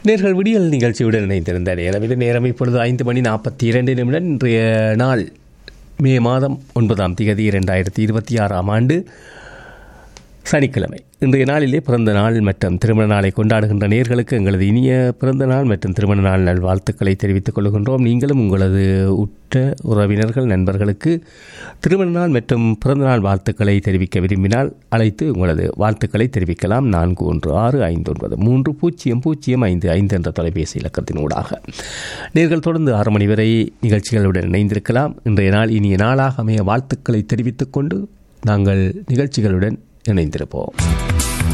நேர்கள் விடியல் நிகழ்ச்சியுடன் இணைந்திருந்த நேரம் இது நேரம் இப்பொழுது ஐந்து மணி நாற்பத்தி இரண்டு நிமிடம் இன்றைய நாள் மே மாதம் ஒன்பதாம் தேதி இரண்டாயிரத்தி இருபத்தி ஆறாம் ஆண்டு சனிக்கிழமை இன்றைய நாளிலே பிறந்த நாள் மற்றும் திருமண நாளை கொண்டாடுகின்ற நேர்களுக்கு எங்களது இனிய பிறந்த நாள் மற்றும் திருமண நாள் நல்வாழ்த்துக்களை தெரிவித்துக் கொள்கின்றோம் நீங்களும் உங்களது உற்ற உறவினர்கள் நண்பர்களுக்கு திருமண நாள் மற்றும் பிறந்த நாள் வாழ்த்துக்களை தெரிவிக்க விரும்பினால் அழைத்து உங்களது வாழ்த்துக்களை தெரிவிக்கலாம் நான்கு ஒன்று ஆறு ஐந்து ஒன்பது மூன்று பூஜ்ஜியம் பூஜ்ஜியம் ஐந்து ஐந்து என்ற தொலைபேசி இலக்கத்தினூடாக நேர்கள் தொடர்ந்து ஆறு மணி வரை நிகழ்ச்சிகளுடன் இணைந்திருக்கலாம் இன்றைய நாள் இனிய நாளாக அமைய வாழ்த்துக்களை தெரிவித்துக் கொண்டு நாங்கள் நிகழ்ச்சிகளுடன் இணைந்திருப்போம்